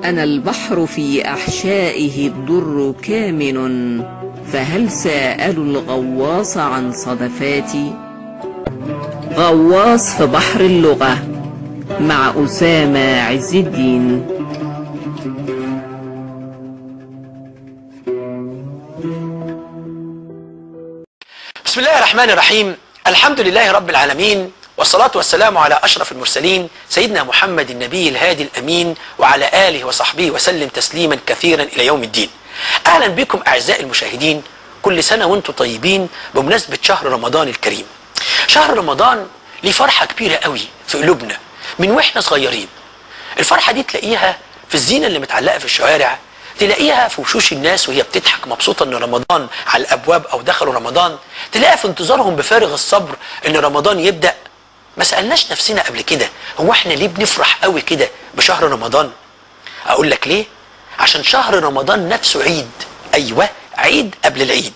أنا البحر في أحشائه الضر كامن فهل سأل الغواص عن صدفاتي غواص في بحر اللغة مع أسامة عز الدين بسم الله الرحمن الرحيم الحمد لله رب العالمين والصلاة والسلام على أشرف المرسلين سيدنا محمد النبي الهادي الأمين وعلى آله وصحبه وسلم تسليما كثيرا إلى يوم الدين أهلا بكم أعزائي المشاهدين كل سنة وانتم طيبين بمناسبة شهر رمضان الكريم شهر رمضان ليه فرحة كبيرة قوي في قلوبنا من واحنا صغيرين الفرحة دي تلاقيها في الزينة اللي متعلقة في الشوارع تلاقيها في وشوش الناس وهي بتضحك مبسوطة ان رمضان على الابواب او دخلوا رمضان تلاقيها في انتظارهم بفارغ الصبر ان رمضان يبدأ ما سألناش نفسنا قبل كده هو احنا ليه بنفرح قوي كده بشهر رمضان اقول لك ليه عشان شهر رمضان نفسه عيد ايوه عيد قبل العيد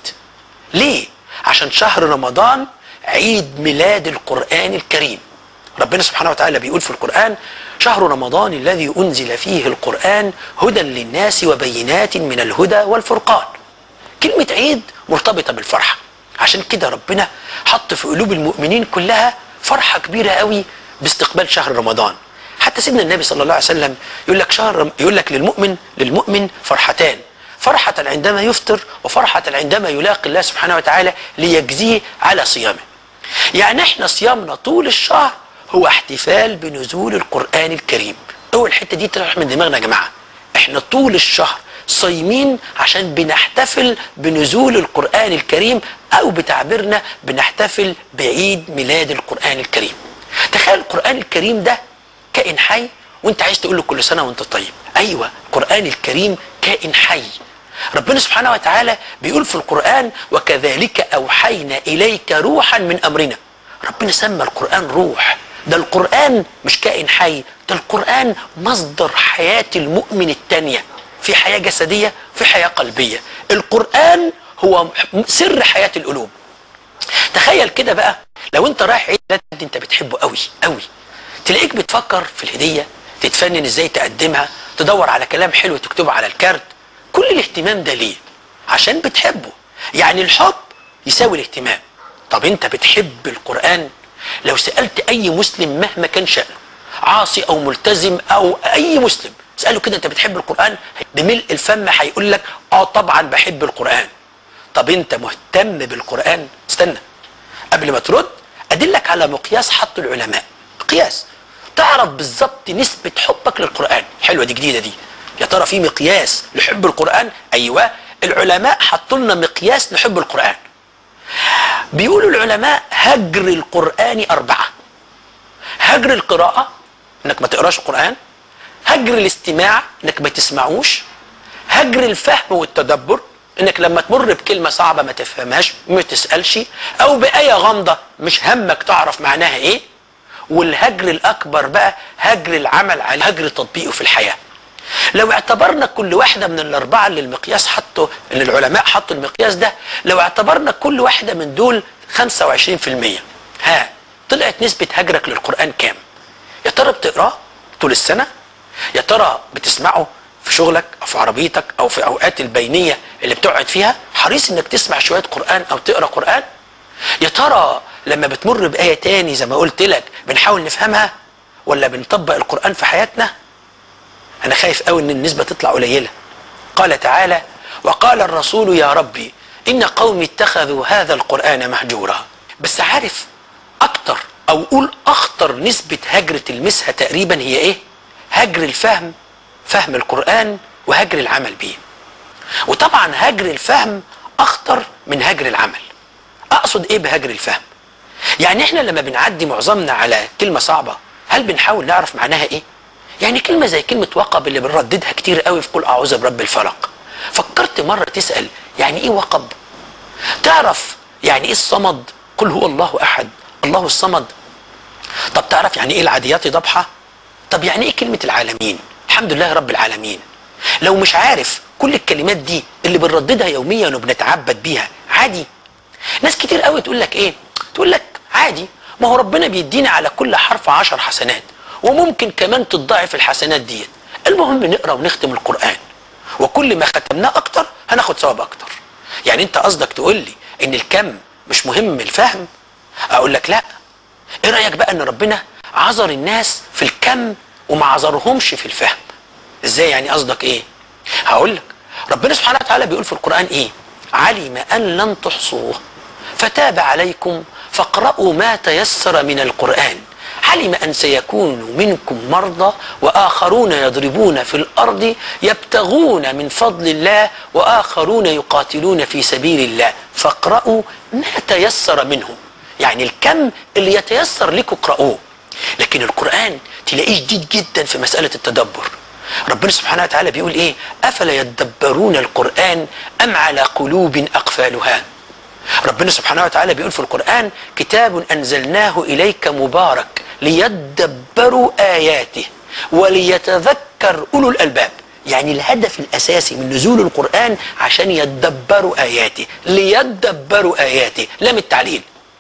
ليه عشان شهر رمضان عيد ميلاد القرآن الكريم ربنا سبحانه وتعالى بيقول في القرآن شهر رمضان الذي أنزل فيه القرآن هدى للناس وبينات من الهدى والفرقان كلمة عيد مرتبطة بالفرحة عشان كده ربنا حط في قلوب المؤمنين كلها فرحة كبيرة قوي باستقبال شهر رمضان حتى سيدنا النبي صلى الله عليه وسلم يقول لك شهر يقول لك للمؤمن للمؤمن فرحتان فرحة عندما يفطر وفرحة عندما يلاقي الله سبحانه وتعالى ليجزيه على صيامه يعني احنا صيامنا طول الشهر هو احتفال بنزول القرآن الكريم اول الحتة دي تروح من دماغنا يا جماعة احنا طول الشهر صايمين عشان بنحتفل بنزول القرآن الكريم او بتعبيرنا بنحتفل بعيد ميلاد القرآن الكريم تخيل القرآن الكريم ده كائن حي وانت عايز تقول له كل سنة وانت طيب ايوه القرآن الكريم كائن حي ربنا سبحانه وتعالى بيقول في القرآن وكذلك أوحينا إليك روحا من أمرنا ربنا سمى القرآن روح ده القرآن مش كائن حي ده القرآن مصدر حياة المؤمن التانية في حياة جسدية في حياة قلبية القرآن هو سر حياة القلوب تخيل كده بقى لو انت رايح عيد ميلاد انت بتحبه قوي قوي تلاقيك بتفكر في الهدية تتفنن ازاي تقدمها تدور على كلام حلو تكتبه على الكارت كل الاهتمام ده ليه عشان بتحبه يعني الحب يساوي الاهتمام طب انت بتحب القرآن لو سألت اي مسلم مهما كان شأنه عاصي او ملتزم او اي مسلم اسأله كده انت بتحب القرآن بملء الفم هيقول لك اه طبعا بحب القرآن طب انت مهتم بالقرآن استنى قبل ما ترد ادلك على مقياس حط العلماء مقياس تعرف بالظبط نسبة حبك للقرآن حلوة دي جديدة دي يا ترى في مقياس لحب القرآن ايوه العلماء حطوا لنا مقياس لحب القرآن بيقولوا العلماء هجر القرآن أربعة هجر القراءة انك ما تقراش القرآن هجر الاستماع انك ما تسمعوش هجر الفهم والتدبر انك لما تمر بكلمة صعبة ما تفهمهاش ما تسألش او بآية غامضة مش همك تعرف معناها ايه والهجر الاكبر بقى هجر العمل على هجر تطبيقه في الحياه لو اعتبرنا كل واحدة من الأربعة اللي المقياس حطوا اللي العلماء حطوا المقياس ده لو اعتبرنا كل واحدة من دول 25% ها طلعت نسبة هجرك للقرآن كام؟ يا ترى بتقراه طول السنة؟ يا ترى بتسمعه في شغلك أو في عربيتك أو في أوقات البينية اللي بتقعد فيها حريص إنك تسمع شوية قرآن أو تقرأ قرآن؟ يا ترى لما بتمر بآية تاني زي ما قلت لك بنحاول نفهمها ولا بنطبق القرآن في حياتنا؟ انا خايف قوي ان النسبه تطلع قليله قال تعالى وقال الرسول يا ربي ان قومي اتخذوا هذا القران مهجورا بس عارف اكتر او قول اخطر نسبه هجر تلمسها تقريبا هي ايه هجر الفهم فهم القران وهجر العمل به وطبعا هجر الفهم اخطر من هجر العمل اقصد ايه بهجر الفهم يعني احنا لما بنعدي معظمنا على كلمه صعبه هل بنحاول نعرف معناها ايه يعني كلمة زي كلمة وقب اللي بنرددها كتير قوي في قول أعوذ برب الفلق فكرت مرة تسأل يعني إيه وقب تعرف يعني إيه الصمد قل هو الله أحد الله الصمد طب تعرف يعني إيه العاديات ضبحة طب يعني إيه كلمة العالمين الحمد لله رب العالمين لو مش عارف كل الكلمات دي اللي بنرددها يوميا وبنتعبد بيها عادي ناس كتير قوي تقول لك ايه تقول لك عادي ما هو ربنا بيدينا على كل حرف عشر حسنات وممكن كمان تضاعف الحسنات ديت المهم نقرا ونختم القران وكل ما ختمناه اكتر هناخد ثواب اكتر يعني انت قصدك تقول لي ان الكم مش مهم الفهم اقول لك لا ايه رايك بقى ان ربنا عذر الناس في الكم وما عذرهمش في الفهم ازاي يعني قصدك ايه هقول لك ربنا سبحانه وتعالى بيقول في القران ايه علم ان لن تحصوه فتاب عليكم فاقرأوا ما تيسر من القرآن علم أن سيكون منكم مرضى وآخرون يضربون في الأرض يبتغون من فضل الله وآخرون يقاتلون في سبيل الله فاقرأوا ما تيسر منه يعني الكم اللي يتيسر لكم اقرأوه لكن القرآن تلاقيه شديد جدا في مسألة التدبر ربنا سبحانه وتعالى بيقول ايه افلا يدبرون القرآن ام على قلوب اقفالها ربنا سبحانه وتعالى بيقول في القرآن كتاب أنزلناه إليك مبارك ليدبروا آياته وليتذكر أولو الألباب يعني الهدف الأساسي من نزول القرآن عشان يدبروا آياته ليدبروا آياته لم التعليل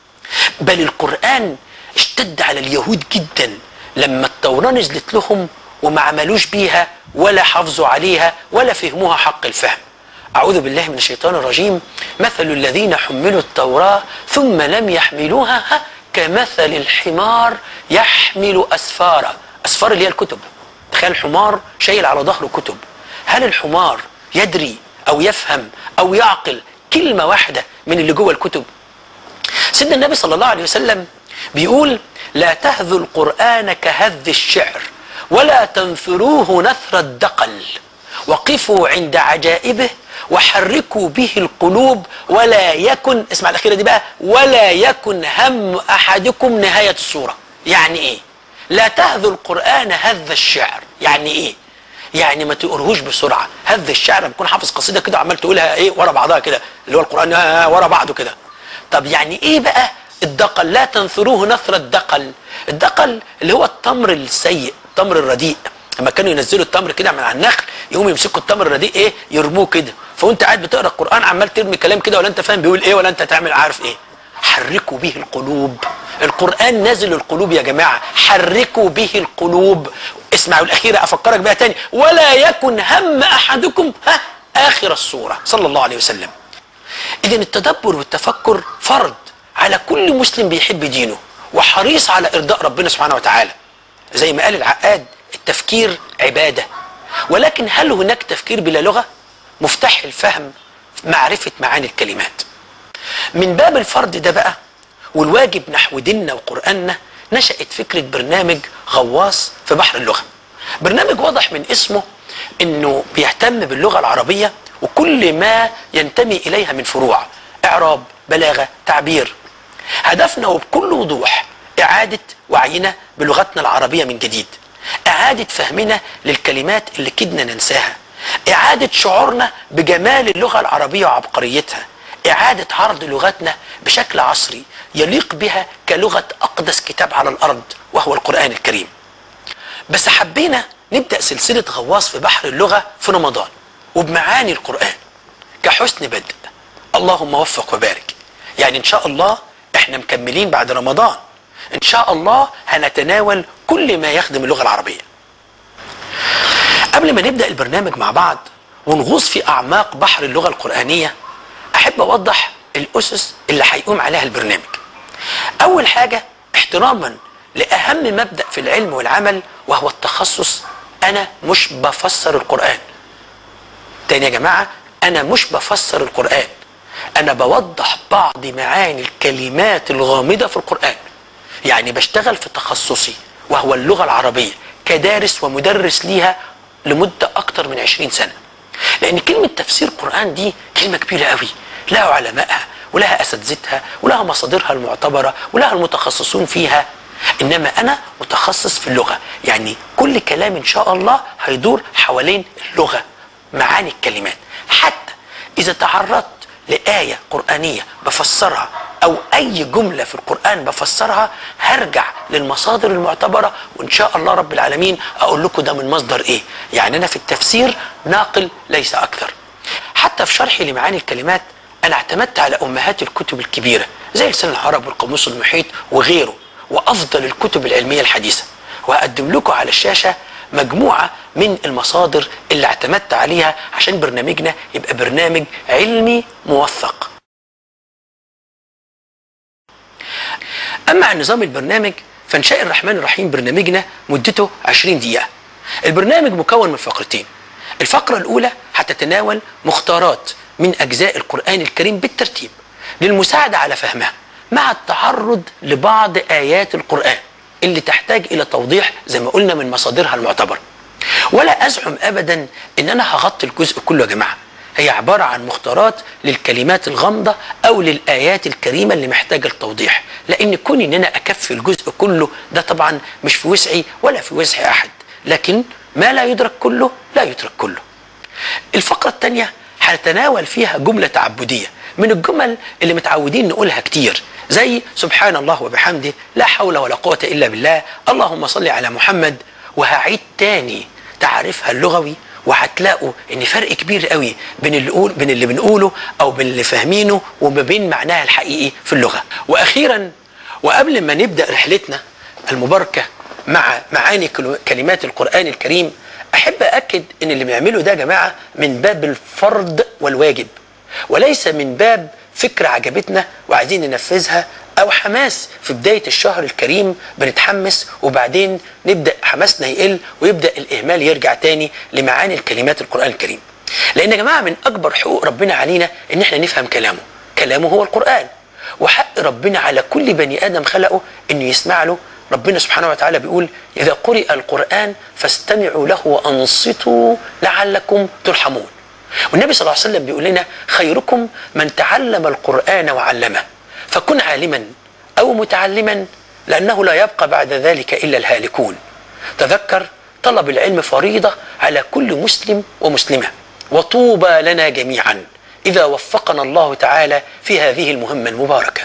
بل القرآن اشتد على اليهود جدا لما التوراة نزلت لهم وما عملوش بيها ولا حافظوا عليها ولا فهموها حق الفهم أعوذ بالله من الشيطان الرجيم مثل الذين حملوا التوراة ثم لم يحملوها ها، كمثل الحمار يحمل أسفارا أسفار اللي هي الكتب تخيل حمار شايل على ظهره كتب هل الحمار يدري أو يفهم أو يعقل كلمة واحدة من اللي جوه الكتب سيدنا النبي صلى الله عليه وسلم بيقول لا تهذوا القرآن كهذ الشعر ولا تنثروه نثر الدقل وقفوا عند عجائبه وحركوا به القلوب ولا يكن اسمع الأخيرة دي بقى ولا يكن هم أحدكم نهاية السورة يعني إيه لا تهذوا القرآن هذ الشعر يعني إيه يعني ما تقرهوش بسرعة هذ الشعر لما تكون حافظ قصيدة كده وعمال تقولها إيه ورا بعضها كده اللي هو القرآن آه ورا بعضه كده طب يعني إيه بقى الدقل لا تنثروه نثر الدقل الدقل اللي هو التمر السيء التمر الرديء لما كانوا ينزلوا التمر كده من على النخل يقوموا يمسكوا التمر الرديء ايه يرموه كده فوانت قاعد بتقرا القران عمال ترمي كلام كده ولا انت فاهم بيقول ايه ولا انت تعمل عارف ايه حركوا به القلوب القران نازل القلوب يا جماعه حركوا به القلوب اسمعوا الاخيره افكرك بها تاني ولا يكن هم احدكم ها اخر السوره صلى الله عليه وسلم اذا التدبر والتفكر فرض على كل مسلم بيحب دينه وحريص على ارضاء ربنا سبحانه وتعالى زي ما قال العقاد التفكير عباده ولكن هل هناك تفكير بلا لغه مفتاح الفهم معرفه معاني الكلمات من باب الفرض ده بقى والواجب نحو ديننا وقراننا نشأت فكرة برنامج غواص في بحر اللغة برنامج واضح من اسمه انه بيهتم باللغة العربية وكل ما ينتمي اليها من فروع اعراب بلاغة تعبير هدفنا وبكل وضوح اعادة وعينا بلغتنا العربية من جديد اعادة فهمنا للكلمات اللي كدنا ننساها اعادة شعورنا بجمال اللغة العربية وعبقريتها إعادة عرض لغتنا بشكل عصري يليق بها كلغة أقدس كتاب على الأرض وهو القرآن الكريم بس حبينا نبدأ سلسلة غواص في بحر اللغة في رمضان وبمعاني القرآن كحسن بدء اللهم وفق وبارك يعني إن شاء الله إحنا مكملين بعد رمضان إن شاء الله هنتناول كل ما يخدم اللغة العربية قبل ما نبدأ البرنامج مع بعض ونغوص في أعماق بحر اللغة القرآنية احب اوضح الاسس اللي هيقوم عليها البرنامج اول حاجه احتراما لاهم مبدا في العلم والعمل وهو التخصص انا مش بفسر القران تاني يا جماعه انا مش بفسر القران انا بوضح بعض معاني الكلمات الغامضه في القران يعني بشتغل في تخصصي وهو اللغه العربيه كدارس ومدرس ليها لمده اكتر من 20 سنه لان كلمه تفسير القران دي كلمه كبيره قوي لها علمائها ولها اساتذتها ولها مصادرها المعتبره ولها المتخصصون فيها انما انا متخصص في اللغه يعني كل كلام ان شاء الله هيدور حوالين اللغه معاني الكلمات حتى اذا تعرضت لايه قرانيه بفسرها او اي جمله في القران بفسرها هرجع للمصادر المعتبره وان شاء الله رب العالمين اقول لكم ده من مصدر ايه يعني انا في التفسير ناقل ليس اكثر حتى في شرحي لمعاني الكلمات انا اعتمدت على امهات الكتب الكبيره زي لسان العرب والقاموس المحيط وغيره وافضل الكتب العلميه الحديثه وهقدم لكم على الشاشه مجموعة من المصادر اللي اعتمدت عليها عشان برنامجنا يبقى برنامج علمي موثق أما عن نظام البرنامج فانشاء الرحمن الرحيم برنامجنا مدته 20 دقيقة البرنامج مكون من فقرتين الفقرة الأولى هتتناول مختارات من أجزاء القرآن الكريم بالترتيب للمساعدة على فهمها مع التعرض لبعض آيات القرآن اللي تحتاج إلى توضيح زي ما قلنا من مصادرها المعتبرة ولا أزعم أبدا إن أنا هغطي الجزء كله يا جماعة هي عبارة عن مختارات للكلمات الغامضة أو للآيات الكريمة اللي محتاجة التوضيح لأن كوني إن أنا أكفي الجزء كله ده طبعا مش في وسعي ولا في وسع أحد لكن ما لا يدرك كله لا يترك كله الفقرة الثانية هنتناول فيها جملة تعبدية من الجمل اللي متعودين نقولها كتير زي سبحان الله وبحمده لا حول ولا قوة إلا بالله اللهم صل على محمد وهعيد تاني تعريفها اللغوي وهتلاقوا ان فرق كبير قوي بين اللي قول بين اللي بنقوله او بين اللي فاهمينه وما بين معناها الحقيقي في اللغه. واخيرا وقبل ما نبدا رحلتنا المباركه مع معاني كلمات القران الكريم احب اكد ان اللي بنعمله ده يا جماعه من باب الفرض والواجب وليس من باب فكره عجبتنا وعايزين ننفذها او حماس في بدايه الشهر الكريم بنتحمس وبعدين نبدا حماسنا يقل ويبدا الاهمال يرجع تاني لمعاني الكلمات القران الكريم لان يا جماعه من اكبر حقوق ربنا علينا ان احنا نفهم كلامه كلامه هو القران وحق ربنا على كل بني ادم خلقه انه يسمع له ربنا سبحانه وتعالى بيقول اذا قرئ القران فاستمعوا له وانصتوا لعلكم ترحمون والنبي صلى الله عليه وسلم بيقول لنا خيركم من تعلم القران وعلمه فكن عالما او متعلما لانه لا يبقى بعد ذلك الا الهالكون تذكر طلب العلم فريضه على كل مسلم ومسلمه وطوبى لنا جميعا اذا وفقنا الله تعالى في هذه المهمه المباركه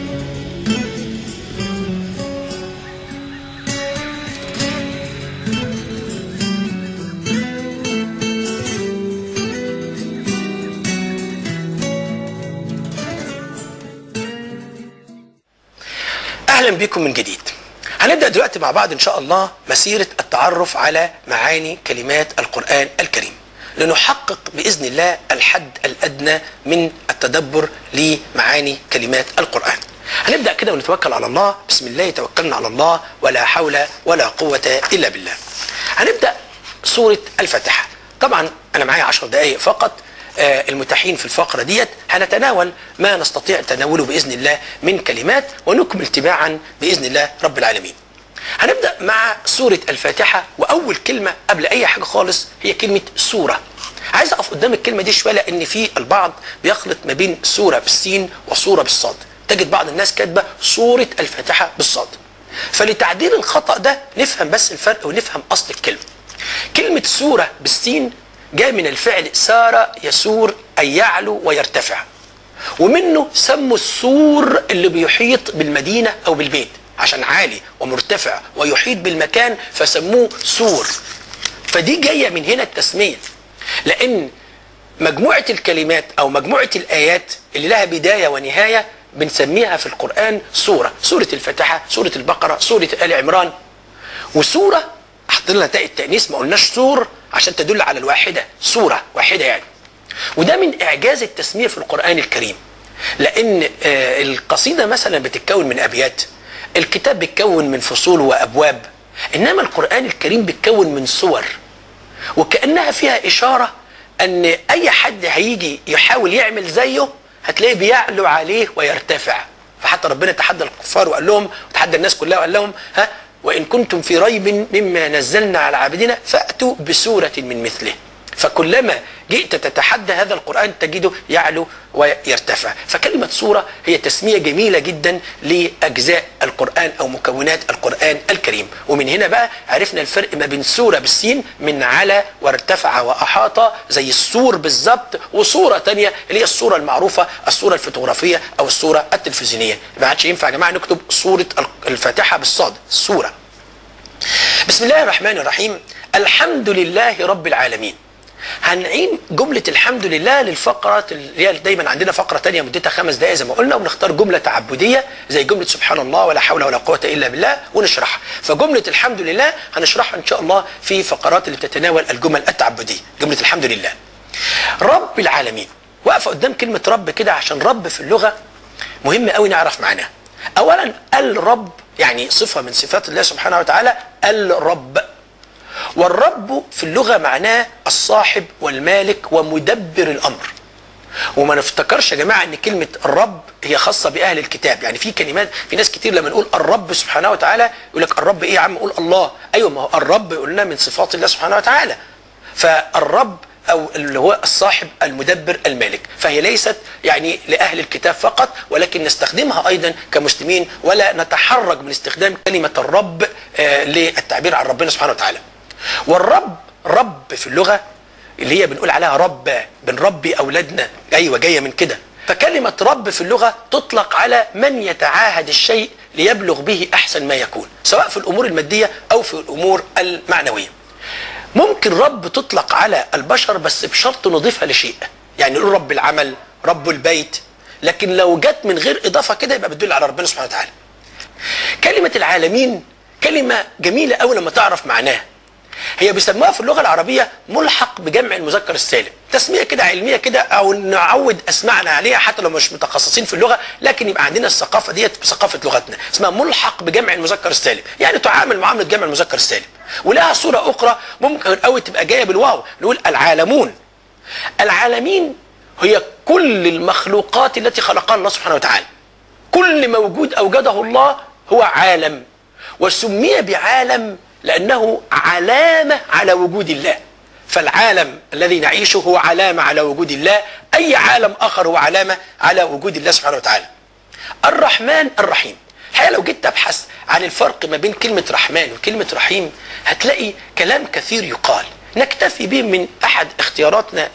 اهلا بكم من جديد هنبدا دلوقتي مع بعض ان شاء الله مسيره التعرف على معاني كلمات القران الكريم لنحقق باذن الله الحد الادنى من التدبر لمعاني كلمات القران هنبدا كده ونتوكل على الله بسم الله توكلنا على الله ولا حول ولا قوه الا بالله هنبدا سوره الفاتحه طبعا انا معايا 10 دقائق فقط آه، المتاحين في الفقرة ديت هنتناول ما نستطيع تناوله بإذن الله من كلمات ونكمل تباعا بإذن الله رب العالمين هنبدأ مع سورة الفاتحة وأول كلمة قبل أي حاجة خالص هي كلمة سورة عايز أقف قدام الكلمة دي شوية لأن في البعض بيخلط ما بين سورة بالسين وصورة بالصاد تجد بعض الناس كاتبة سورة الفاتحة بالصاد فلتعديل الخطأ ده نفهم بس الفرق ونفهم أصل الكلمة كلمة سورة بالسين جاء من الفعل سار يسور أي يعلو ويرتفع ومنه سموا السور اللي بيحيط بالمدينة أو بالبيت عشان عالي ومرتفع ويحيط بالمكان فسموه سور فدي جاية من هنا التسمية لأن مجموعة الكلمات أو مجموعة الآيات اللي لها بداية ونهاية بنسميها في القرآن سورة سورة الفاتحة سورة البقرة سورة آل عمران وسورة حطينا لها تاء التأنيث ما قلناش سور عشان تدل على الواحدة سورة واحدة يعني وده من إعجاز التسمية في القرآن الكريم لأن آه، القصيدة مثلا بتتكون من أبيات الكتاب بيتكون من فصول وأبواب إنما القرآن الكريم بيتكون من سور وكأنها فيها إشارة أن أي حد هيجي يحاول يعمل زيه هتلاقيه بيعلو عليه ويرتفع فحتى ربنا تحدى الكفار وقال لهم وتحدى الناس كلها وقال لهم ها وإن كنتم في ريب مما نزلنا على عبدنا فأتوا بسورة من مثله فكلما جئت تتحدى هذا القرآن تجده يعلو ويرتفع فكلمة سورة هي تسمية جميلة جدا لأجزاء القرآن أو مكونات القرآن الكريم ومن هنا بقى عرفنا الفرق ما بين سورة بالسين من على وارتفع وأحاط زي السور بالظبط وصورة تانية اللي هي الصورة المعروفة الصورة الفوتوغرافية أو الصورة التلفزيونية ما عادش ينفع يا جماعة نكتب صورة الفاتحة بالصاد الصورة بسم الله الرحمن الرحيم الحمد لله رب العالمين هنعين جملة الحمد لله للفقرات اللي هي دايما عندنا فقرة تانية مدتها خمس دقائق زي ما قلنا ونختار جملة تعبدية زي جملة سبحان الله ولا حول ولا قوة إلا بالله ونشرحها فجملة الحمد لله هنشرحها إن شاء الله في فقرات اللي بتتناول الجمل التعبدية جملة الحمد لله رب العالمين واقفة قدام كلمة رب كده عشان رب في اللغة مهم قوي نعرف معناها أولا الرب يعني صفة من صفات الله سبحانه وتعالى الرب والرب في اللغة معناه الصاحب والمالك ومدبر الأمر وما نفتكرش يا جماعة ان كلمة الرب هي خاصة بأهل الكتاب يعني في كلمات في ناس كتير لما نقول الرب سبحانه وتعالى يقول لك الرب ايه يا عم قول الله ايوه ما هو الرب قلنا من صفات الله سبحانه وتعالى فالرب او اللي هو الصاحب المدبر المالك فهي ليست يعني لاهل الكتاب فقط ولكن نستخدمها ايضا كمسلمين ولا نتحرج من استخدام كلمه الرب آه للتعبير عن ربنا سبحانه وتعالى والرب رب في اللغه اللي هي بنقول عليها رب بنربي اولادنا ايوه جايه من كده فكلمه رب في اللغه تطلق على من يتعاهد الشيء ليبلغ به احسن ما يكون سواء في الامور الماديه او في الامور المعنويه ممكن رب تطلق على البشر بس بشرط نضيفها لشيء يعني نقول رب العمل رب البيت لكن لو جت من غير اضافه كده يبقى بتدل على ربنا سبحانه وتعالى كلمه العالمين كلمه جميله قوي لما تعرف معناها هي بيسموها في اللغه العربيه ملحق بجمع المذكر السالم تسميه كده علميه كده او نعود اسمعنا عليها حتى لو مش متخصصين في اللغه لكن يبقى عندنا الثقافه ديت بثقافه لغتنا اسمها ملحق بجمع المذكر السالم يعني تعامل معامله جمع المذكر السالم ولها صوره اخرى ممكن قوي تبقى جايه بالواو نقول العالمون العالمين هي كل المخلوقات التي خلقها الله سبحانه وتعالى كل موجود اوجده الله هو عالم وسمي بعالم لأنه علامة على وجود الله فالعالم الذي نعيشه هو علامة على وجود الله أي عالم آخر هو علامة على وجود الله سبحانه وتعالى الرحمن الرحيم الحقيقة لو جيت تبحث عن الفرق ما بين كلمة رحمن وكلمة رحيم هتلاقي كلام كثير يقال نكتفي به من أحد اختياراتنا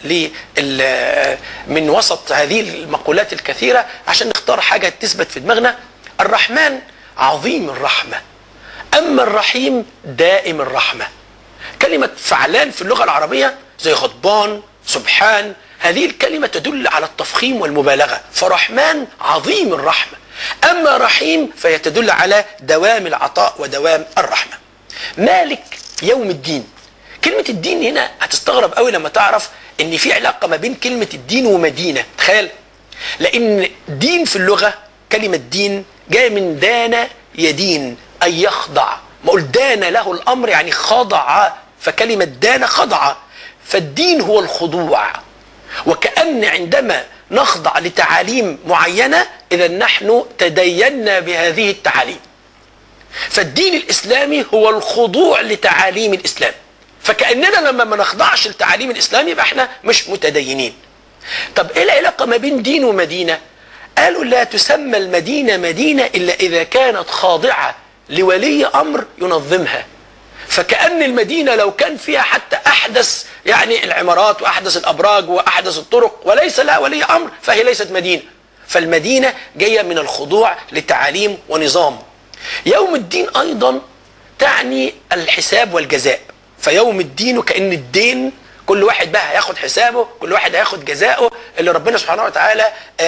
من وسط هذه المقولات الكثيرة عشان نختار حاجة تثبت في دماغنا الرحمن عظيم الرحمه أما الرحيم دائم الرحمة كلمة فعلان في اللغة العربية زي غضبان سبحان هذه الكلمة تدل على التفخيم والمبالغة فرحمن عظيم الرحمة أما رحيم فهي تدل على دوام العطاء ودوام الرحمة مالك يوم الدين كلمة الدين هنا هتستغرب قوي لما تعرف ان في علاقة ما بين كلمة الدين ومدينة تخيل لان دين في اللغة كلمة دين جاية من دان يدين أن يخضع ما قل دان له الأمر يعني خضع فكلمة دان خضع فالدين هو الخضوع وكأن عندما نخضع لتعاليم معينة إذا نحن تدينا بهذه التعاليم فالدين الإسلامي هو الخضوع لتعاليم الإسلام فكأننا لما ما نخضعش لتعاليم الإسلام يبقى احنا مش متدينين طب ايه العلاقة ما بين دين ومدينة قالوا لا تسمى المدينة مدينة إلا إذا كانت خاضعة لولي امر ينظمها فكأن المدينة لو كان فيها حتى أحدث يعني العمارات وأحدث الأبراج وأحدث الطرق وليس لها ولي أمر فهي ليست مدينة فالمدينة جاية من الخضوع لتعاليم ونظام يوم الدين أيضا تعني الحساب والجزاء فيوم الدين وكأن الدين كل واحد بقى هياخد حسابه كل واحد هياخد جزاؤه اللي ربنا سبحانه وتعالى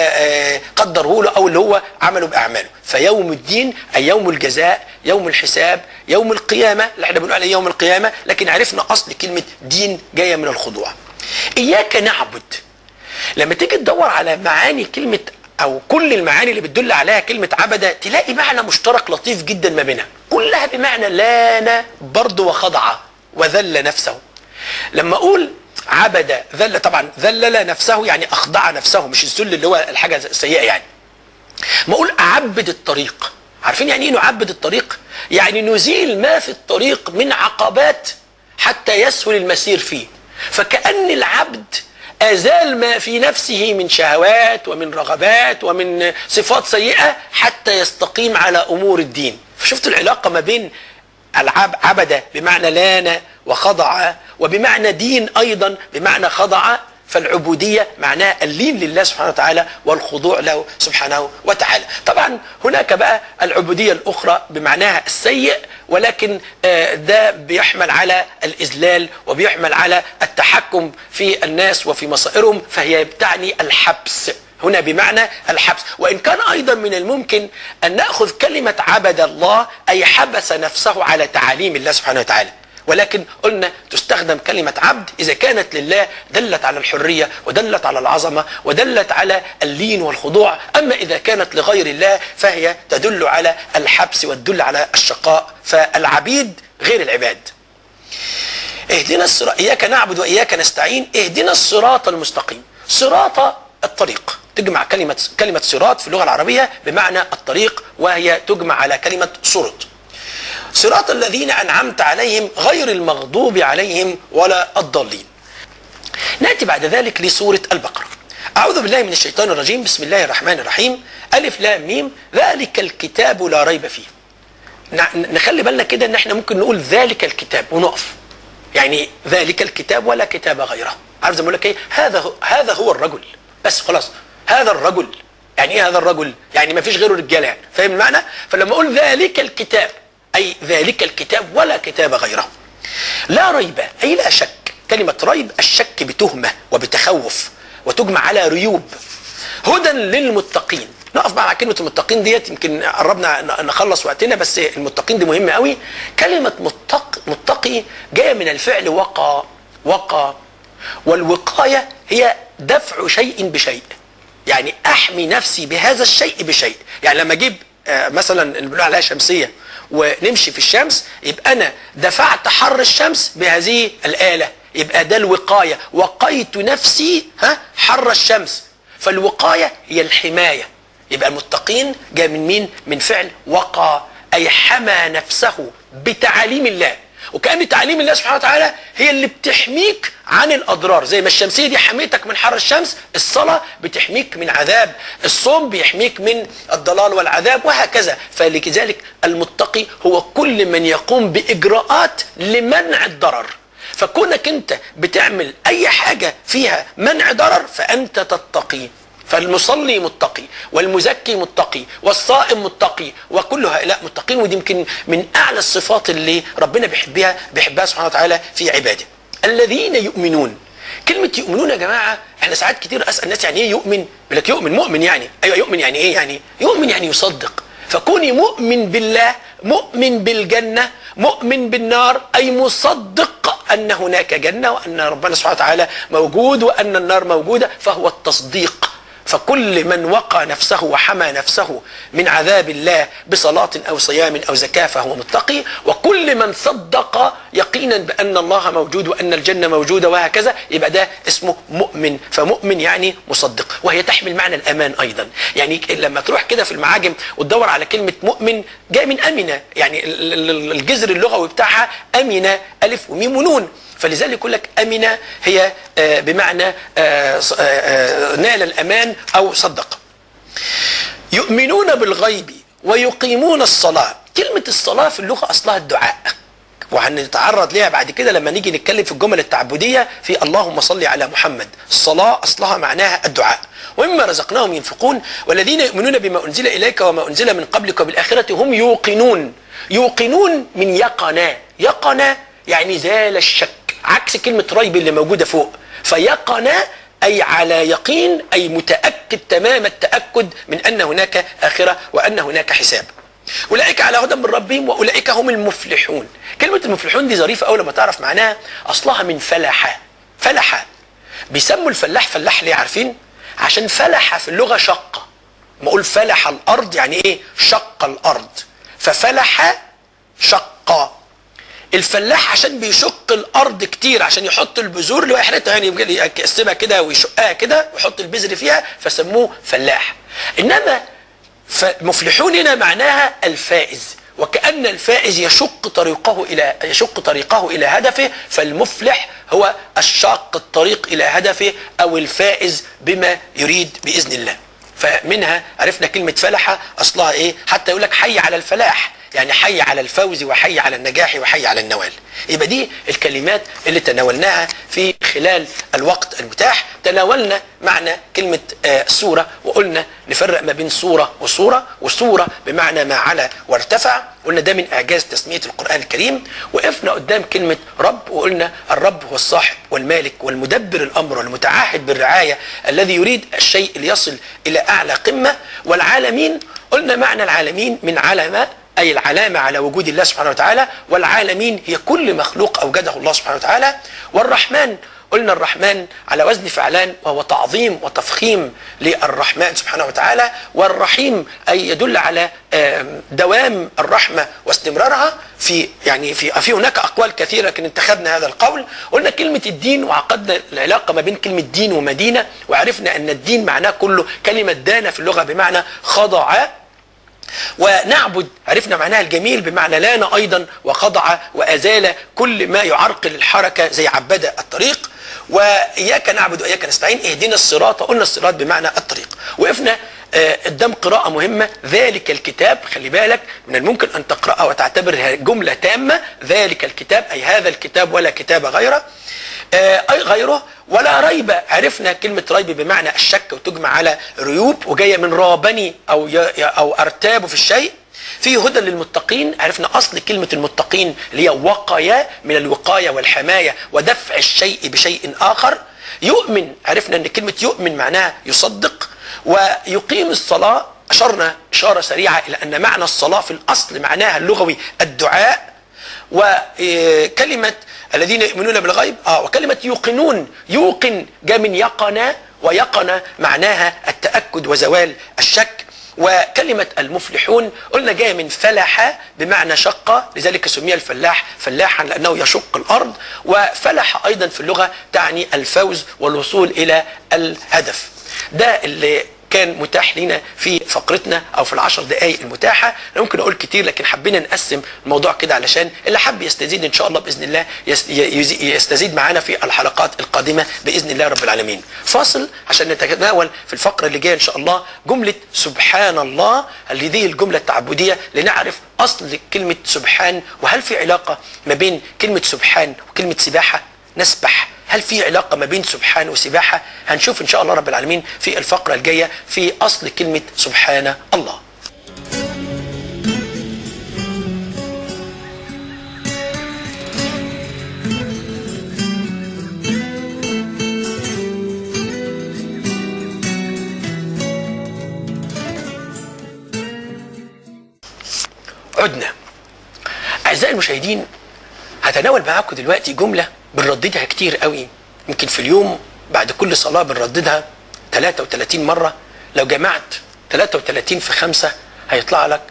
قدره له او اللي هو عمله باعماله فيوم الدين اي يوم الجزاء يوم الحساب يوم القيامه اللي احنا بنقول عليه يوم القيامه لكن عرفنا اصل كلمه دين جايه من الخضوع اياك نعبد لما تيجي تدور على معاني كلمه او كل المعاني اللي بتدل عليها كلمه عبده تلاقي معنى مشترك لطيف جدا ما بينها كلها بمعنى لان برضه وخضع وذل نفسه لما اقول عبد ذل طبعا ذلل نفسه يعني اخضع نفسه مش الذل اللي هو الحاجه السيئه يعني ما اقول اعبد الطريق عارفين يعني ايه نعبد الطريق يعني نزيل ما في الطريق من عقبات حتى يسهل المسير فيه فكأن العبد أزال ما في نفسه من شهوات ومن رغبات ومن صفات سيئة حتى يستقيم على أمور الدين فشفتوا العلاقة ما بين العب عبد بمعنى لان وخضع وبمعنى دين ايضا بمعنى خضع فالعبوديه معناها اللين لله سبحانه وتعالى والخضوع له سبحانه وتعالى. طبعا هناك بقى العبوديه الاخرى بمعناها السيء ولكن آه، ده بيحمل على الإذلال وبيحمل على التحكم في الناس وفي مصائرهم فهي تعني الحبس هنا بمعنى الحبس وإن كان أيضا من الممكن أن نأخذ كلمة عبد الله أي حبس نفسه على تعاليم الله سبحانه وتعالى ولكن قلنا تستخدم كلمة عبد إذا كانت لله دلت على الحرية ودلت على العظمة ودلت على اللين والخضوع أما إذا كانت لغير الله فهي تدل على الحبس وتدل على الشقاء فالعبيد غير العباد اهدنا الصراط إياك نعبد وإياك نستعين اهدنا الصراط المستقيم صراط الطريق تجمع كلمة كلمة صراط في اللغة العربية بمعنى الطريق وهي تجمع على كلمة صرط صراط الذين أنعمت عليهم غير المغضوب عليهم ولا الضالين نأتي بعد ذلك لسورة البقرة أعوذ بالله من الشيطان الرجيم بسم الله الرحمن الرحيم ألف لام ميم ذلك الكتاب لا ريب فيه نع- نخلي بالنا كده ان احنا ممكن نقول ذلك الكتاب ونقف يعني ذلك الكتاب ولا كتاب غيره عارف زي ما بقول لك ايه هذا هو هذا هو الرجل بس خلاص هذا الرجل يعني ايه هذا الرجل يعني ما فيش غيره رجاله يعني فاهم المعنى فلما اقول ذلك الكتاب اي ذلك الكتاب ولا كتاب غيره لا ريب اي لا شك كلمه ريب الشك بتهمه وبتخوف وتجمع على ريوب هدى للمتقين نقف بقى مع كلمه المتقين ديت يمكن قربنا ن- نخلص وقتنا بس المتقين دي مهمه قوي كلمه متق متقي جايه من الفعل وقى وقى والوقايه هي دفع شيء بشيء يعني احمي نفسي بهذا الشيء بشيء يعني لما اجيب آه، مثلا اللي بنقول عليها شمسيه ونمشي في الشمس يبقى انا دفعت حر الشمس بهذه الاله يبقى ده الوقايه وقيت نفسي ها حر الشمس فالوقايه هي الحمايه يبقى المتقين جاء من مين من فعل وقى اي حمى نفسه بتعاليم الله وكأن تعاليم الله سبحانه وتعالى هي اللي بتحميك عن الأضرار زي ما الشمسية دي حميتك من حر الشمس الصلاة بتحميك من عذاب الصوم بيحميك من الضلال والعذاب وهكذا فلذلك المتقي هو كل من يقوم بإجراءات لمنع الضرر فكونك انت بتعمل اي حاجة فيها منع ضرر فانت تتقي فالمصلي متقي والمزكي متقي والصائم متقي وكل هؤلاء متقين ودي يمكن من اعلى الصفات اللي ربنا بيحبها بيحبها سبحانه وتعالى في عباده الذين يؤمنون كلمة يؤمنون يا جماعة احنا ساعات كتير اسأل الناس يعني ايه يؤمن يقول لك يؤمن مؤمن يعني ايوه يؤمن يعني ايه يعني يؤمن يعني يصدق فكوني مؤمن بالله مؤمن بالجنة مؤمن بالنار أي مصدق أن هناك جنة وأن ربنا سبحانه وتعالى موجود وأن النار موجودة فهو التصديق فكل من وقى نفسه وحمى نفسه من عذاب الله بصلاة أو صيام أو زكاة فهو متقي وكل من صدق يقينا بأن الله موجود وأن الجنة موجودة وهكذا يبقى ده اسمه مؤمن فمؤمن يعني مصدق وهي تحمل معنى الأمان أيضا يعني لما تروح كده في المعاجم وتدور على كلمة مؤمن جاء من أمنة يعني ال- ال- الجذر اللغوي بتاعها أمنة ألف وميم ونون فلذلك يقول لك أمن هي آه، بمعنى آه، ص- آه، آه، نال الأمان أو صدق يؤمنون بالغيب ويقيمون الصلاة كلمة الصلاة في اللغة أصلها الدعاء وهنتعرض ليها بعد كده لما نيجي نتكلم في الجمل التعبدية في اللهم صل على محمد الصلاة أصلها معناها الدعاء ومما رزقناهم ينفقون والذين يؤمنون بما أنزل إليك وما أنزل من قبلك وبالآخرة هم يوقنون يوقنون من يقنا يقنا يعني زال الشك عكس كلمة ريب اللي موجودة فوق فيقنا أي على يقين أي متأكد تمام التأكد من أن هناك آخرة وأن هناك حساب أولئك على هدى من ربهم وأولئك هم المفلحون كلمة المفلحون دي ظريفة أول ما تعرف معناها أصلها من فلح فلح بيسموا الفلاح فلاح ليه عارفين عشان فلح في اللغة شق ما أقول فلح الأرض يعني إيه شق الأرض ففلح شق الفلاح عشان بيشق الارض كتير عشان يحط البذور اللي هو يحرقها يعني يبقى يقسمها كده ويشقها كده ويحط البذر فيها فسموه فلاح انما فمفلحون هنا معناها الفائز وكأن الفائز يشق طريقه إلى يشق طريقه إلى هدفه فالمفلح هو الشاق الطريق إلى هدفه أو الفائز بما يريد بإذن الله فمنها عرفنا كلمة فلح أصلها إيه حتى يقول لك حي على الفلاح يعني حي على الفوز وحي على النجاح وحي على النوال يبقى دي الكلمات اللي تناولناها في خلال الوقت المتاح تناولنا معنى كلمة آه، سورة وقلنا نفرق ما بين سورة وسورة وسورة بمعنى ما على وارتفع قلنا ده من إعجاز تسمية القرآن الكريم وقفنا قدام كلمة رب وقلنا الرب هو الصاحب والمالك والمدبر الأمر والمتعهد بالرعاية الذي يريد الشيء ليصل إلى أعلى قمة والعالمين قلنا معنى العالمين من علامة أي العلامة على وجود الله سبحانه وتعالى والعالمين هي كل مخلوق أوجده الله سبحانه وتعالى والرحمن قلنا الرحمن على وزن فعلان وهو تعظيم وتفخيم للرحمن سبحانه وتعالى والرحيم أي يدل على آم، دوام الرحمة واستمرارها في يعني في في هناك أقوال كثيرة لكن انتخبنا هذا القول قلنا كلمة الدين وعقدنا العلاقة ما بين كلمة دين ومدينة وعرفنا أن الدين معناه كله كلمة دان في اللغة بمعنى خضع ونعبد عرفنا معناها الجميل بمعنى لان ايضا وخضع وازال كل ما يعرقل الحركه زي عبد الطريق واياك نعبد واياك نستعين اهدنا الصراط قلنا الصراط بمعنى الطريق وقفنا آه، قدام قراءة مهمة ذلك الكتاب خلي بالك من الممكن أن تقرأها وتعتبرها جملة تامة ذلك الكتاب أي هذا الكتاب ولا كتاب غيره آه، أي غيره ولا ريب عرفنا كلمة ريب بمعنى الشك وتجمع على ريوب وجاية من رابني أو ي- أو أرتاب في الشيء في هدى للمتقين عرفنا أصل كلمة المتقين اللي هي وقاية من الوقاية والحماية ودفع الشيء بشيء آخر يؤمن عرفنا أن كلمة يؤمن معناها يصدق ويقيم الصلاة أشرنا إشارة سريعة إلى أن معنى الصلاة في الأصل معناها اللغوي الدعاء وكلمة الذين يؤمنون بالغيب اه وكلمة يوقنون يوقن جاء من يقن ويقن معناها التأكد وزوال الشك وكلمة المفلحون قلنا جاية من فلح بمعنى شق لذلك سمي الفلاح فلاحا لأنه يشق الأرض وفلح أيضا في اللغة تعني الفوز والوصول إلى الهدف ده اللي كان متاح لنا في فقرتنا او في العشر دقائق المتاحه أنا ممكن اقول كتير لكن حبينا نقسم الموضوع كده علشان اللي حب يستزيد ان شاء الله باذن الله يس- يز- يستزيد معانا في الحلقات القادمه باذن الله رب العالمين فاصل عشان نتناول في الفقره اللي جايه ان شاء الله جمله سبحان الله اللي دي الجمله التعبديه لنعرف اصل كلمه سبحان وهل في علاقه ما بين كلمه سبحان وكلمه سباحه نسبح هل في علاقة ما بين سبحان وسباحة هنشوف إن شاء الله رب العالمين في الفقرة الجاية في أصل كلمة سبحان الله عدنا أعزائي المشاهدين هتناول معاكم دلوقتي جملة بنرددها كتير قوي يمكن في اليوم بعد كل صلاة بنرددها 33 مرة لو جمعت 33 في 5 هيطلع لك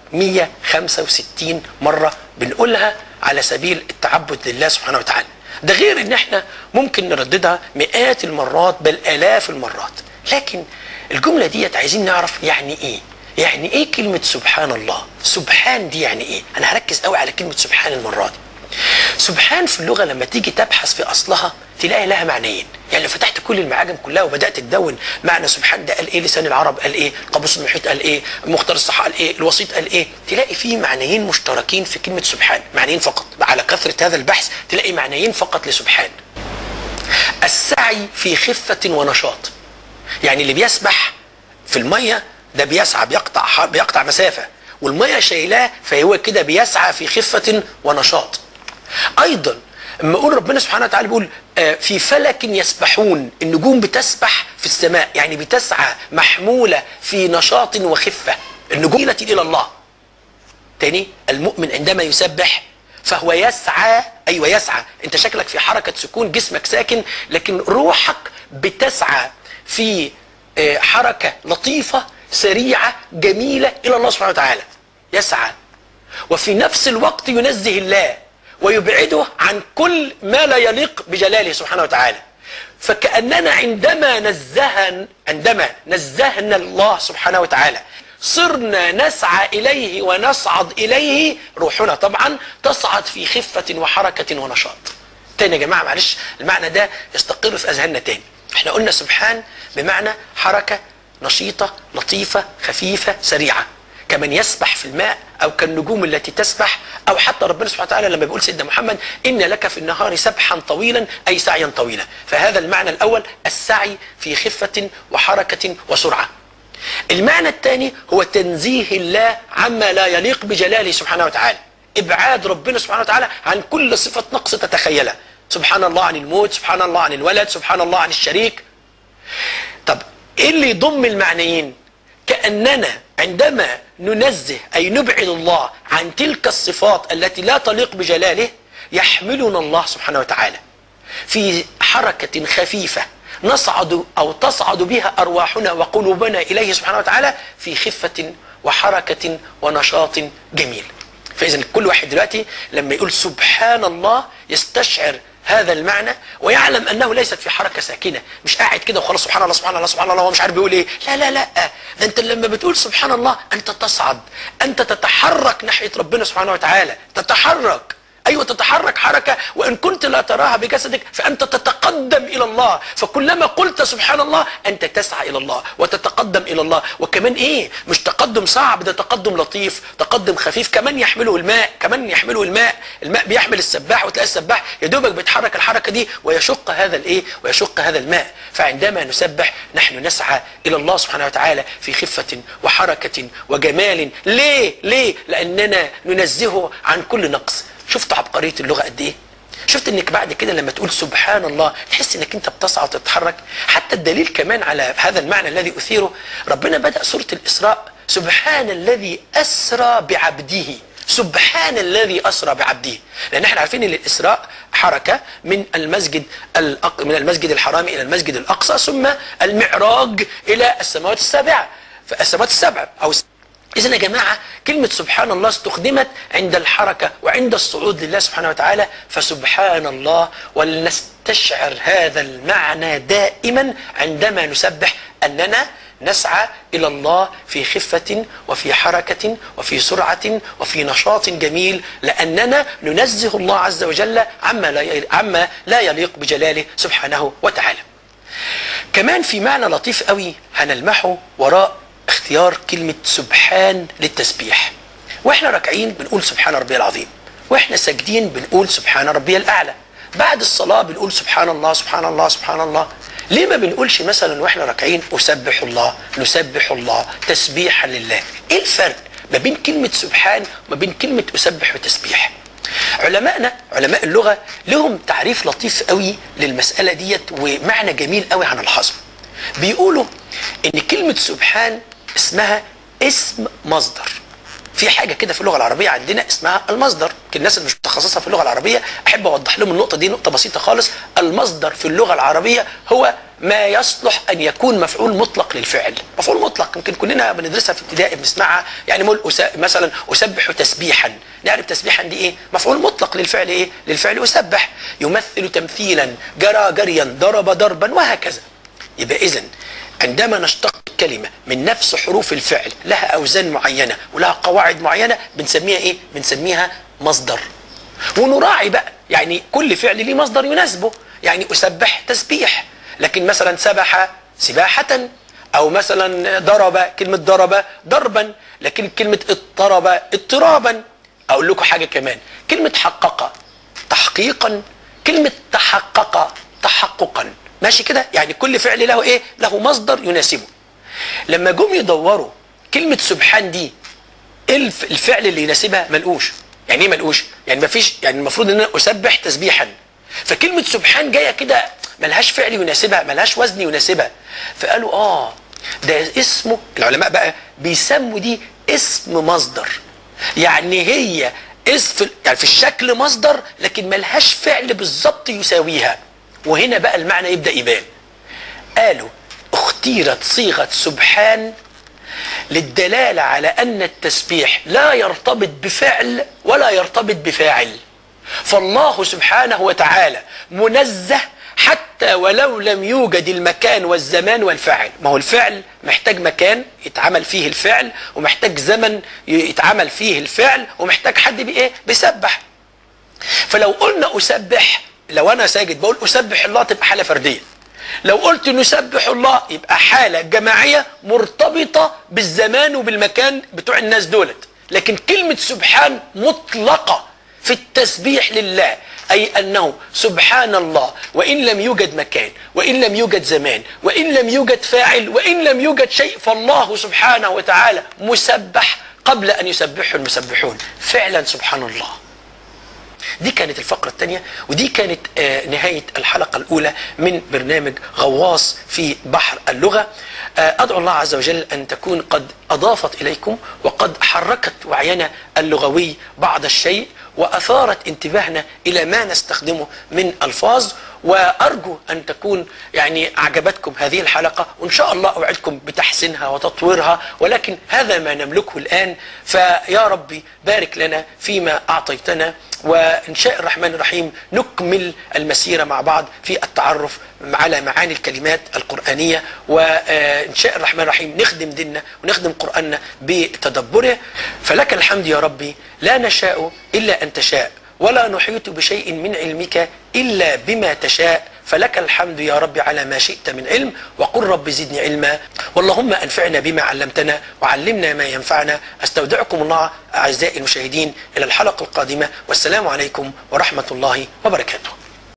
165 مرة بنقولها على سبيل التعبد لله سبحانه وتعالى ده غير ان احنا ممكن نرددها مئات المرات بل الاف المرات لكن الجملة ديت عايزين نعرف يعني ايه يعني ايه كلمة سبحان الله سبحان دي يعني ايه انا هركز قوي على كلمة سبحان المرة دي سبحان في اللغة لما تيجي تبحث في أصلها تلاقي لها معنيين يعني لو فتحت كل المعاجم كلها وبدأت تدون معنى سبحان ده قال إيه لسان العرب قال إيه قاموس المحيط قال إيه مختار الصحة قال إيه الوسيط قال إيه تلاقي فيه معنيين مشتركين في كلمة سبحان معنيين فقط على كثرة هذا البحث تلاقي معنيين فقط لسبحان السعي في خفة ونشاط يعني اللي بيسبح في المية ده بيسعى بيقطع ح- بيقطع مسافة والمية شايلاه فهو كده بيسعى في خفة ونشاط ايضا اما اقول ربنا سبحانه وتعالى بيقول آه، في فلك يسبحون النجوم بتسبح في السماء يعني بتسعى محمولة في نشاط وخفة النجوم التي الى الله تاني المؤمن عندما يسبح فهو يسعى ايوه يسعى انت شكلك في حركه سكون جسمك ساكن لكن روحك بتسعى في آه، حركه لطيفه سريعه جميله الى الله سبحانه وتعالى يسعى وفي نفس الوقت ينزه الله ويبعده عن كل ما لا يليق بجلاله سبحانه وتعالى فكأننا عندما نزهن عندما نزهنا الله سبحانه وتعالى صرنا نسعى إليه ونصعد إليه روحنا طبعا تصعد في خفة وحركة ونشاط تاني يا جماعة معلش المعنى ده يستقر في أذهاننا تاني احنا قلنا سبحان بمعنى حركة نشيطة لطيفة خفيفة سريعة كمن يسبح في الماء او كالنجوم التي تسبح او حتى ربنا سبحانه وتعالى لما بيقول سيدنا محمد ان لك في النهار سبحا طويلا اي سعيا طويلا فهذا المعنى الاول السعي في خفه وحركه وسرعه المعنى الثاني هو تنزيه الله عما لا يليق بجلاله سبحانه وتعالى ابعاد ربنا سبحانه وتعالى عن كل صفه نقص تتخيلها سبحان الله عن الموت سبحان الله عن الولد سبحان الله عن الشريك طب ايه اللي يضم المعنيين كاننا عندما ننزه اي نبعد الله عن تلك الصفات التي لا تليق بجلاله يحملنا الله سبحانه وتعالى في حركه خفيفه نصعد او تصعد بها ارواحنا وقلوبنا اليه سبحانه وتعالى في خفه وحركه ونشاط جميل فاذا كل واحد دلوقتي لما يقول سبحان الله يستشعر هذا المعنى ويعلم انه ليست في حركه ساكنه مش قاعد كده وخلاص سبحان الله سبحان الله سبحان الله هو مش عارف بيقول ايه لا لا لا ده انت لما بتقول سبحان الله انت تصعد انت تتحرك ناحيه ربنا سبحانه وتعالى تتحرك ايوه تتحرك حركه وان كنت لا تراها بجسدك فانت تتقدم الى الله فكلما قلت سبحان الله انت تسعى الى الله وتتقدم الى الله وكمان ايه مش تقدم صعب ده تقدم لطيف تقدم خفيف كمان يحمله الماء كمان يحمله الماء الماء بيحمل السباح وتلاقي السباح يا دوبك بيتحرك الحركه دي ويشق هذا الايه ويشق هذا الماء فعندما نسبح نحن نسعى الى الله سبحانه وتعالى في خفه وحركه وجمال ليه ليه لاننا ننزهه عن كل نقص شفت عبقريه اللغه قد ايه شفت انك بعد كده لما تقول سبحان الله تحس انك انت بتصعد وتتحرك حتى الدليل كمان على هذا المعنى الذي اثيره ربنا بدا سوره الاسراء سبحان الذي اسرى بعبده سبحان الذي اسرى بعبده لان احنا عارفين ان الاسراء حركه من المسجد الأق... من المسجد الحرام الى المسجد الاقصى ثم المعراج الى السماوات السابعه فالسماوات السبع او إذا يا جماعة كلمة سبحان الله استخدمت عند الحركة وعند الصعود لله سبحانه وتعالى فسبحان الله ولنستشعر هذا المعنى دائما عندما نسبح أننا نسعى إلى الله في خفة وفي حركة وفي سرعة وفي نشاط جميل لأننا ننزه الله عز وجل عما لا عما لا يليق بجلاله سبحانه وتعالى. كمان في معنى لطيف قوي هنلمحه وراء اختيار كلمة سبحان للتسبيح واحنا راكعين بنقول سبحان ربي العظيم واحنا ساجدين بنقول سبحان ربي الأعلى بعد الصلاة بنقول سبحان الله سبحان الله سبحان الله ليه ما بنقولش مثلا واحنا راكعين أسبح الله نسبح الله تسبيحا لله ايه الفرق ما بين كلمة سبحان وما بين كلمة أسبح وتسبيح علمائنا علماء اللغة لهم تعريف لطيف قوي للمسألة ديت ومعنى جميل قوي هنلحظه بيقولوا ان كلمة سبحان اسمها اسم مصدر في حاجة كده في اللغة العربية عندنا اسمها المصدر يمكن الناس اللي مش متخصصة في اللغة العربية أحب أوضح لهم النقطة دي نقطة بسيطة خالص المصدر في اللغة العربية هو ما يصلح أن يكون مفعول مطلق للفعل مفعول مطلق يمكن كلنا بندرسها في ابتدائي بنسمعها يعني مول أس... مثلا أسبح تسبيحا نعرف تسبيحا دي إيه مفعول مطلق للفعل إيه للفعل أسبح يمثل تمثيلا جرى جريا ضرب ضربا وهكذا يبقى إذن عندما نشتق كلمة من نفس حروف الفعل لها أوزان معينة ولها قواعد معينة بنسميها إيه؟ بنسميها مصدر ونراعي بقى يعني كل فعل ليه مصدر يناسبه يعني أسبح تسبيح لكن مثلا سبح سباحة أو مثلا ضرب كلمة ضرب ضربا لكن كلمة اضطرب اضطرابا أقول لكم حاجة كمان كلمة حقق تحقيقا كلمة تحقق تحققا ماشي كده يعني كل فعل له ايه له مصدر يناسبه لما جم يدوروا كلمة سبحان دي ايه الفعل اللي يناسبها ملقوش يعني ايه ملقوش يعني ما فيش يعني المفروض ان انا اسبح تسبيحا فكلمة سبحان جاية كده ملهاش فعل يناسبها ملهاش وزن يناسبها فقالوا اه ده اسمه العلماء بقى بيسموا دي اسم مصدر يعني هي اسم يعني في الشكل مصدر لكن ملهاش فعل بالظبط يساويها وهنا بقى المعنى يبدا يبان قالوا اختيرت صيغه سبحان للدلاله على ان التسبيح لا يرتبط بفعل ولا يرتبط بفاعل فالله سبحانه وتعالى منزه حتى ولو لم يوجد المكان والزمان والفعل ما هو الفعل محتاج مكان يتعمل فيه الفعل ومحتاج زمن يتعمل فيه الفعل ومحتاج حد بايه بيسبح فلو قلنا اسبح لو انا ساجد بقول اسبح الله تبقى حاله فرديه لو قلت نسبح الله يبقى حالة جماعية مرتبطة بالزمان وبالمكان بتوع الناس دولت لكن كلمة سبحان مطلقة في التسبيح لله أي أنه سبحان الله وإن لم يوجد مكان وإن لم يوجد زمان وإن لم يوجد فاعل وإن لم يوجد شيء فالله سبحانه وتعالى مسبح قبل أن يسبحه المسبحون فعلا سبحان الله دي كانت الفقرة الثانية ودي كانت آه، نهاية الحلقة الأولى من برنامج غواص في بحر اللغة آه، أدعو الله عز وجل أن تكون قد أضافت إليكم وقد حركت وعينا اللغوي بعض الشيء وأثارت انتباهنا إلى ما نستخدمه من ألفاظ وأرجو أن تكون يعني أعجبتكم هذه الحلقة وإن شاء الله أوعدكم بتحسينها وتطويرها ولكن هذا ما نملكه الآن فيا ربي بارك لنا فيما أعطيتنا وإن شاء الرحمن الرحيم نكمل المسيرة مع بعض في التعرف على معاني الكلمات القرآنية وإن شاء الرحمن الرحيم نخدم ديننا ونخدم قرآننا بتدبره فلك الحمد يا ربي لا نشاء إلا أن تشاء ولا نحيط بشيء من علمك إلا بما تشاء فلك الحمد يا رب على ما شئت من علم وقل رب زدني علما واللهم أنفعنا بما علمتنا وعلمنا ما ينفعنا أستودعكم الله أعزائي المشاهدين إلى الحلقة القادمة والسلام عليكم ورحمة الله وبركاته